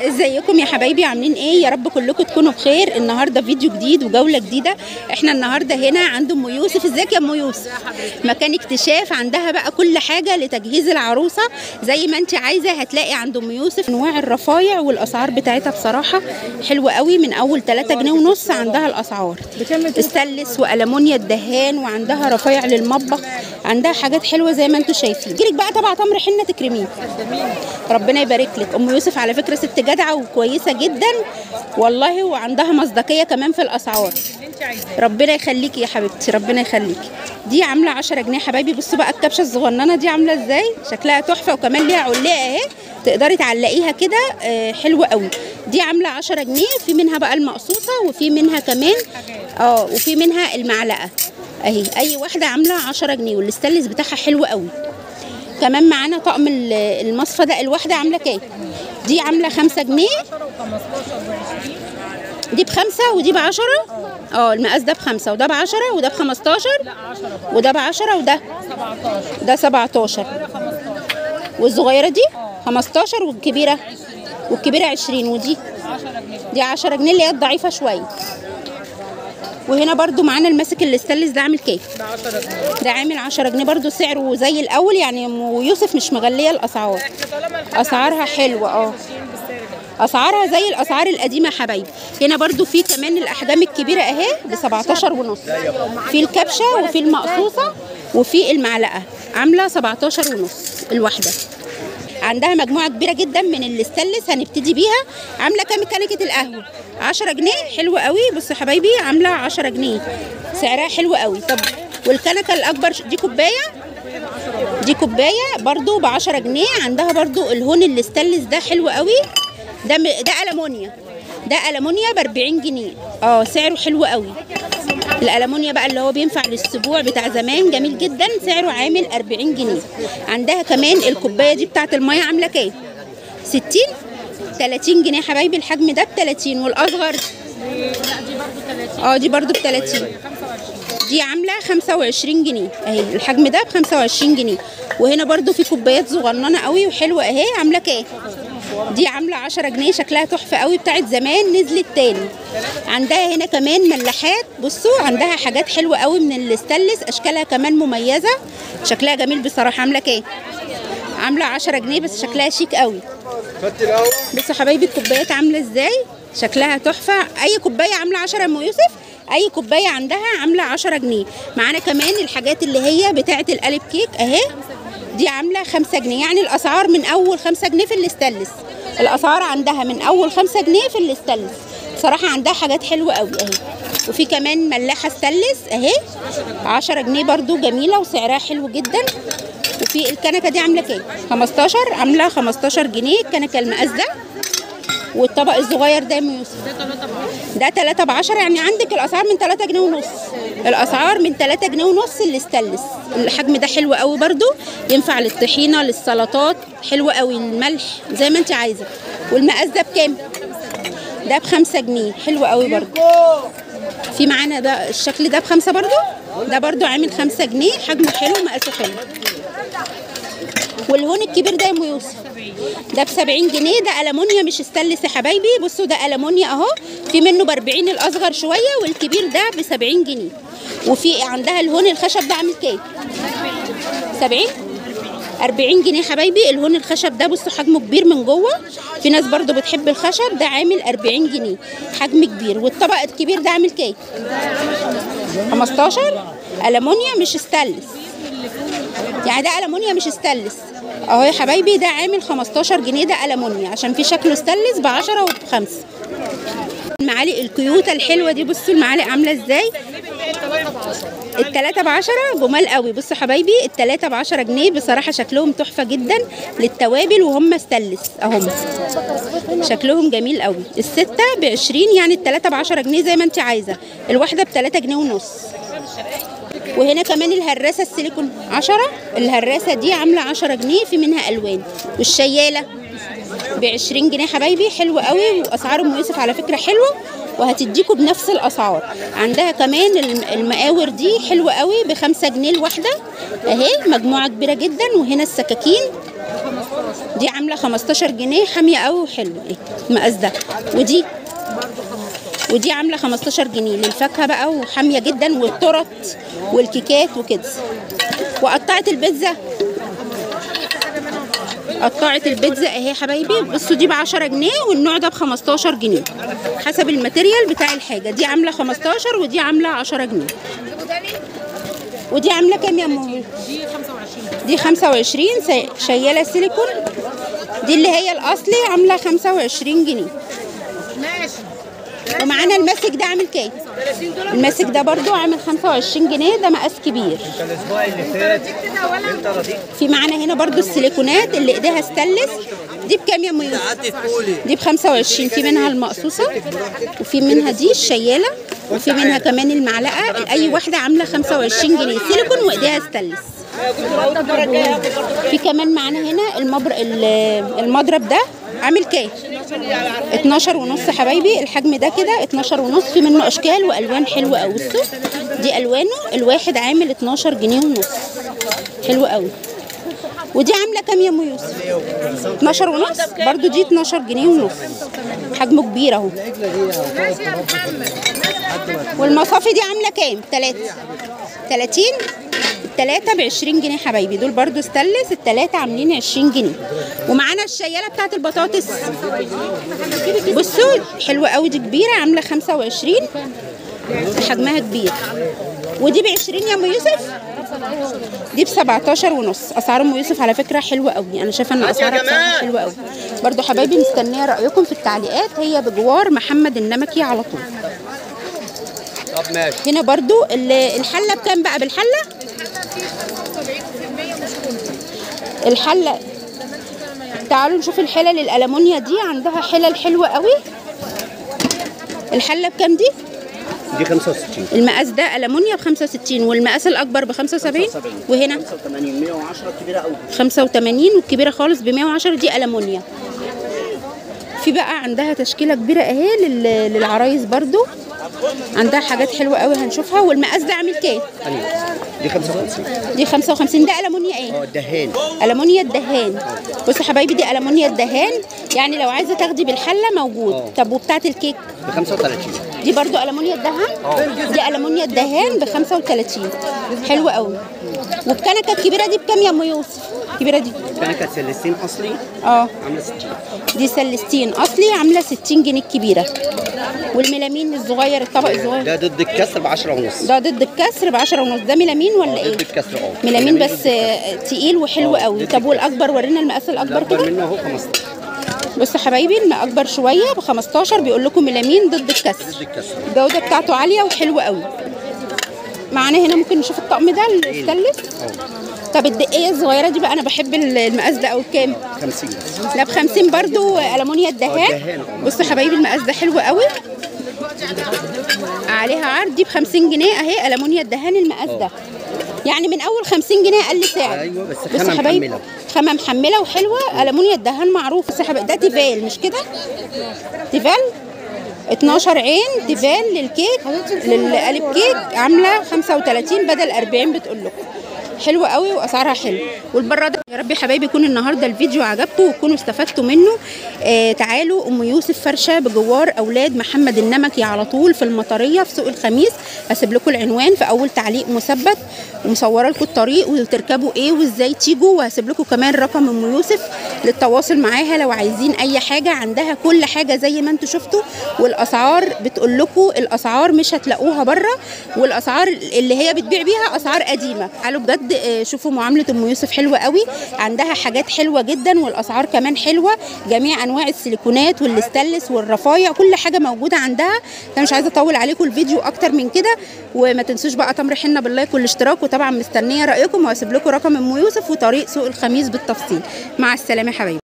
ازيكم يا حبايبي عاملين ايه يا رب كلكم تكونوا بخير النهارده فيديو جديد وجوله جديده احنا النهارده هنا عند ام يوسف ازيك يا ام يوسف مكان اكتشاف عندها بقى كل حاجه لتجهيز العروسه زي ما انت عايزه هتلاقي عند ام يوسف انواع الرفايع والاسعار بتاعتها بصراحه حلوه قوي من اول 3 جنيه ونص عندها الاسعار استلس والمونيا الدهان وعندها رفايع للمطبخ عندها حاجات حلوه زي ما انتم شايفين جيلك بقى تبع تمر حنه تكرميه ربنا يبارك لك ام يوسف على فكره ست جدعه وكويسه جدا والله وعندها مصداقيه كمان في الاسعار ربنا يخليكي يا حبيبتي ربنا يخليكي دي عامله 10 جنيه حبايبي بصوا بقى الكبشه الصغننه دي عامله ازاي شكلها تحفه وكمان ليها علقه اهي تقدري تعلقيها كده آه، حلوه قوي دي عامله 10 جنيه في منها بقى المقصوصه وفي منها كمان اه وفي منها المعلقه اهي اي واحده عامله 10 جنيه والاستانلس بتاعها حلو قوي كمان معانا طقم ال- المصفى ده الواحده عامله كام دي عامله 5 جنيه دي بخمسة ودي بعشرة اه المقاس ده بخمسة وده بعشرة وده بخمستاشر وده بعشرة وده ده سبعتاشر والصغيرة دي خمستاشر والكبيرة والكبيرة عشرين ودي دي عشرة جنيه اللي هي الضعيفة شوية وهنا برضو معانا الماسك الاستانلس ده عامل كام ده عامل 10 جنيه برضو سعره زي الاول يعني ام يوسف مش مغليه الاسعار اسعارها حلوه اه اسعارها زي الاسعار القديمه يا حبايبي هنا برضو في كمان الاحجام الكبيره اهي ب 17 ونص في الكبشه وفي المقصوصه وفي المعلقه عامله 17 ونص الواحده عندها مجموعه كبيره جدا من الاستانلس هنبتدي بيها عامله كام كنكه القهوه 10 جنيه حلوه قوي بصوا يا حبايبي عامله 10 جنيه سعرها حلو قوي طب والكنكه الاكبر دي كوبايه دي كوبايه برضو ب 10 جنيه عندها برضو الهون الاستانلس ده حلو قوي ده م... ده المونيا ده المونيا ب 40 جنيه اه سعره حلو قوي الالمونيا بقى اللي هو بينفع للسبوع بتاع زمان جميل جدا سعره عامل 40 جنيه عندها كمان الكوبايه دي بتاعت الميه عامله كام 60 30 جنيه يا حبايبي الحجم ده ب 30 والاصغر اه دي برضو ب 30 دي عامله 25 جنيه اهي الحجم ده ب 25 جنيه وهنا برضو في كوبايات صغننه قوي وحلوه اهي عامله كام دي عامله 10 جنيه شكلها تحفه قوي بتاعت زمان نزلت تاني عندها هنا كمان ملاحات بصوا عندها حاجات حلوه قوي من الاستانلس اشكالها كمان مميزه شكلها جميل بصراحه عامله كام عامله 10 جنيه بس شكلها شيك قوي بصوا يا حبايبي الكوبايات عامله ازاي شكلها تحفه اي كوبايه عامله 10 يا ام يوسف اي كوبايه عندها عامله 10 جنيه معانا كمان الحاجات اللي هي بتاعه القالب كيك اهي دي عامله 5 جنيه يعني الاسعار من اول 5 جنيه في الاستانلس الاسعار عندها من اول 5 جنيه في الاستانلس صراحه عندها حاجات حلوه قوي اهي وفي كمان ملاحه استانلس اهي 10 جنيه برضو جميله وسعرها حلو جدا وفي الكنكه دي عامله كام 15 عامله 15 جنيه الكنكه المقاس ده والطبق الصغير ده يا أم يوسف ده 3 ب 10 يعني عندك الاسعار من 3 جنيه ونص الاسعار من 3 جنيه ونص الاستانلس الحجم ده حلو قوي برضو ينفع للطحينه للسلطات حلو قوي الملح زي ما انت عايزه والمقاس ده بكام ده ب 5 جنيه حلو قوي برضو في معانا ده الشكل ده بخمسة برضو ده برضو عامل خمسة جنيه حجمه حلو مقاسه حلو والهون الكبير ده يا ام يوسف ده ب 70 جنيه ده المونيا مش استانلس يا حبايبي بصوا ده المونيا اهو في منه ب 40 الاصغر شويه والكبير ده ب 70 جنيه وفي عندها الهون الخشب ده عامل كام 70 40 جنيه حبايبي الهون الخشب ده بصوا حجمه كبير من جوه في ناس برضو بتحب الخشب ده عامل 40 جنيه حجم كبير والطبق الكبير ده عامل كام 15 المونيا مش استانلس يعني ده المونيا مش استانلس اهو يا حبايبي ده عامل 15 جنيه ده المونيا عشان في شكله استانلس ب 10 وب 5 المعالق الكيوته الحلوه دي بصوا المعالق عامله ازاي التلاتة بعشرة جمال قوي بصوا حبايبي التلاتة بعشرة جنيه بصراحة شكلهم تحفة جدا للتوابل وهم استلس اهم شكلهم جميل قوي الستة بعشرين يعني التلاتة بعشرة جنيه زي ما انت عايزة الواحدة بتلاتة جنيه ونص وهنا كمان الهراسة السيليكون عشرة الهراسة دي عاملة عشرة جنيه في منها ألوان والشيالة ب 20 جنيه حبايبي حلو قوي واسعار ام يوسف على فكره حلوه وهتديكوا بنفس الاسعار عندها كمان الم- المقاور دي حلوه قوي ب 5 جنيه الواحده اهي مجموعه كبيره جدا وهنا السكاكين دي عامله 15 جنيه حاميه قوي وحلوه ايه المقاس ده ودي ودي عامله 15 جنيه للفاكهه بقى وحاميه جدا والترط والكيكات وكده وقطعت البيتزا قطعة البيتزا اهي يا حبايبي بصوا دي ب 10 جنيه والنوع ده ب 15 جنيه حسب الماتيريال بتاع الحاجه دي عامله 15 ودي عامله 10 جنيه ودي عامله كام يا ام دي 25 سي- شياله سيليكون دي اللي هي الاصلي عامله 25 جنيه ومعانا الماسك ده عامل كام الماسك ده برضو عامل 25 جنيه ده مقاس كبير الاسبوع اللي فات انت رضيت في معانا هنا برضو السيليكونات اللي ايديها ستانلس دي بكام يا ام يوسف قعدت تقولي دي ب 25 في منها المقصوصه وفي منها دي الشياله وفي منها كمان المعلقه اي واحده عامله 25 جنيه سيليكون وايديها ستانلس في كمان معانا هنا المبر... ال- المضرب ده عامل كام 12 ونص حبايبي الحجم ده كده 12 ونص في منه اشكال والوان حلوه قوي بصوا دي الوانه الواحد عامل 12 جنيه ونص حلو قوي ودي عامله كام يا ام يوسف 12 ونص برضو دي 12 جنيه ونص حجمه كبير اهو والمصافي دي عامله كام 3 30 التلاتة ب 20 جنيه حبايبي دول برضو ستانلس التلاتة عاملين 20 جنيه ومعانا الشيالة بتاعت البطاطس بصوا حلوة قوي دي كبيرة عاملة 25 حجمها كبير ودي ب 20 يا ام يوسف دي ب 17 ونص اسعار ام يوسف على فكره حلوه قوي انا شايفه ان اسعارها بصراحه حلوه قوي برضو حبايبي مستنيه رايكم في التعليقات هي بجوار محمد النمكي على طول طب ماشي هنا برضو ال- الحله بكام بقى بالحله الحله تعالوا نشوف الحلل الالمونيا دي عندها حلل حلوه قوي الحله بكام دي دي 65 المقاس ده ألمونيا ب 65 والمقاس الأكبر ب 75 وهنا 85 110 كبيره قوي 85 والكبيرة خالص ب 110 دي ألمونيا في بقى عندها تشكيلة كبيرة اهي لل- للعرايس برضو عندها حاجات حلوة قوي هنشوفها والمقاس ده عامل كام؟ دي 55 دي 55 ده ألمونيا ايه؟ اه الدهان ألمونيا الدهان بصوا يا حبايبي دي ألمونيا الدهان يعني لو عايزة تاخدي بالحلة موجود اه. طب وبتاعة الكيك؟ ب 35 دي برضو ألمونيا الدهان دي ألمونيا الدهان ب 35 حلوة قوي والكنكة الكبيرة دي بكام يا أم يوسف؟ الكبيرة دي كانت سلسين اصلي اه عامله 60 دي سلستين أصلي عاملة 60 جنيه الكبيرة والميلامين الصغير الطبق الصغير ده ضد الكسر ب 10 ونص ده ضد الكسر ب 10 ونص ده ميلامين ولا ايه؟ ضد الكسر اه ميلامين ضد بس آه، تقيل وحلو اه، قوي ضد طب والأكبر ورينا المقاس الأكبر الاكبر كده منه اهو 15 بصوا حبايبي المأكبر شوية ب 15 بيقول لكم ميلامين ضد الكسر ضد الكسر الجودة بتاعته عالية وحلوة قوي معانا هنا ممكن نشوف الطقم ده الستانلس طب الدقية الصغيرة دي بقى أنا بحب المقاس ده أوي بكام؟ 50 ده ب 50 برضو ألمونيا الدهان الدهان، اه. بصوا حبايبي المقاس ده حلو قوي عليها عرض دي ب 50 جنيه أهي ألمونيا الدهان المقاس ده يعني من أول 50 جنيه أقل سعر أيوة، بس بصوا خامة حبايبي، محملة. خامة محملة وحلوة ألمونيا الدهان معروف بس يا حبايبي ده تيفال مش كده؟ تيفال 12 عين تيفال للكيك للقالب كيك عامله 35 بدل 40 بتقول لكم حلوه قوي واسعارها حلو والبراده يا رب يا حبايبي يكون النهارده الفيديو عجبكم وتكونوا استفدتوا منه آه تعالوا ام يوسف فرشه بجوار اولاد محمد النمكي على طول في المطريه في سوق الخميس هسيب لكم العنوان في اول تعليق مثبت ومصوره لكم الطريق وتركبوا ايه وازاي تيجوا وهسيب لكم كمان رقم ام يوسف للتواصل معاها لو عايزين اي حاجه عندها كل حاجه زي ما انتم شفتوا والاسعار بتقول لكم الاسعار مش هتلاقوها بره والاسعار اللي هي بتبيع بيها اسعار قديمه تعالوا بجد آه، شوفوا معامله ام يوسف حلوه قوي عندها حاجات حلوه جدا والاسعار كمان حلوه جميع انواع السيليكونات والستانلس والرفايع كل حاجه موجوده عندها انا مش عايزه اطول عليكم الفيديو اكتر من كده وما تنسوش بقى تمر حنه باللايك والاشتراك وطبعا مستنيه رايكم وهسيب لكم رقم ام يوسف وطريق سوق الخميس بالتفصيل مع السلامه يا حبايبي